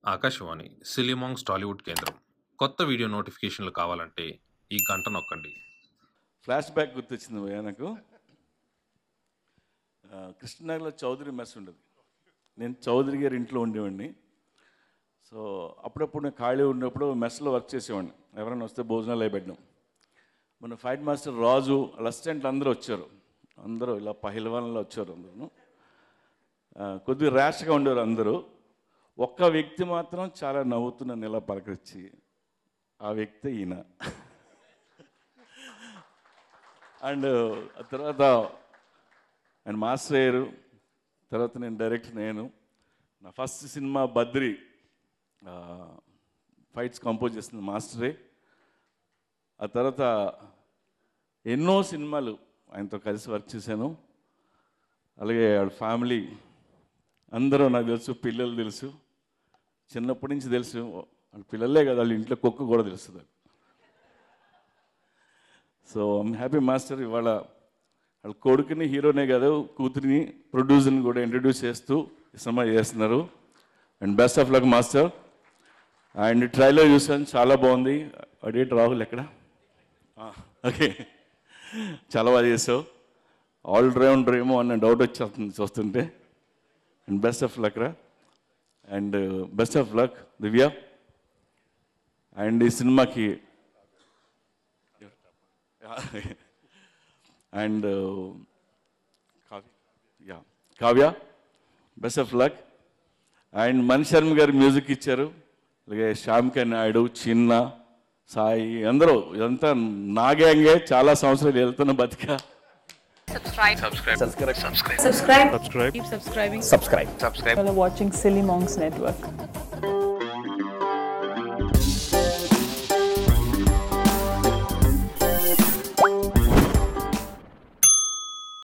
ఆకాశవాణి సిలిమాంగ్స్ టాలీవుడ్ కేంద్రం కొత్త వీడియో నోటిఫికేషన్లు కావాలంటే ఈ గంట నొక్కండి ఫ్లాష్ బ్యాక్ గుర్తొచ్చింది భయ్యా నాకు ఆ, కృష్ణనగర్లో చౌదరి మెస్ ఉండేది నేను చౌదరి గారి ఇంట్లో ఉండేవాడిని సో అప్పుడప్పుడు నేను ఖాళీ ఉన్నప్పుడు మెస్లో వర్క్ చేసేవాడిని ఎవరైనా వస్తే భోజనాలు అయి పెట్టడం మన ఫైట్ మాస్టర్ రాజు వాళ్ళ అసిస్టెంట్లు అందరూ వచ్చారు అందరూ ఇలా పహిల్వాన్లో వచ్చారు అందరూ ఆ, కొద్దిగా ర్యాష్గా ఉండేవారు అందరూ ఒక్క వ్యక్తి మాత్రం చాలా నవ్వుతూ నన్ను ఇలా పలకరించి ఆ వ్యక్తి ఈయన అండ్ ఆ తర్వాత ఆయన మాస్టర్ అయ్యారు తర్వాత నేను డైరెక్ట్ నేను నా first cinema Badri fights compose చేసింది మాస్టరే ఆ తర్వాత ఎన్నో సినిమాలు ఆయనతో కలిసి వర్క్ చేశాను అలాగే వాళ్ళ ఫ్యామిలీ అందరూ నాకు తెలుసు పిల్లలు తెలుసు చిన్నప్పటి నుంచి తెలుసు వాళ్ళ పిల్లలే కదా వాళ్ళ ఇంట్లో కుక్క కూడా తెలుస్తుంది సో ఐమ్ హ్యాపీ మాస్టర్ ఇవాళ వాళ్ళ కొడుకుని హీరోనే కాదు కూతురిని ప్రొడ్యూసర్ని కూడా ఇంట్రడ్యూస్ చేస్తూ ఈ సినిమా చేస్తున్నారు and best of luck master and trailer చూసాను చాలా బాగుంది అడేట్ రాహుల్ ఎక్కడ ఓకే చాలా బాగా చేసావు ఆల్ రౌండర్ ఏమో అన్న డౌట్ వచ్చేస్తుంది చూస్తుంటే అండ్ బెస్ట్ ఆఫ్ లక్ రా and best of luck Divya and ఈ సినిమాకి అండ్ యా Kavya best of luck and Mani Sharma garu music ఇచ్చారు అలాగే శ్యామ్కే నాయుడు చిన్న సాయి అందరూ ఇదంతా నా గ్యాంగే చాలా సంవత్సరాలు వెళ్తున్న బతిక subscribe subscribe keep subscribing subscribe You're watching silly monks network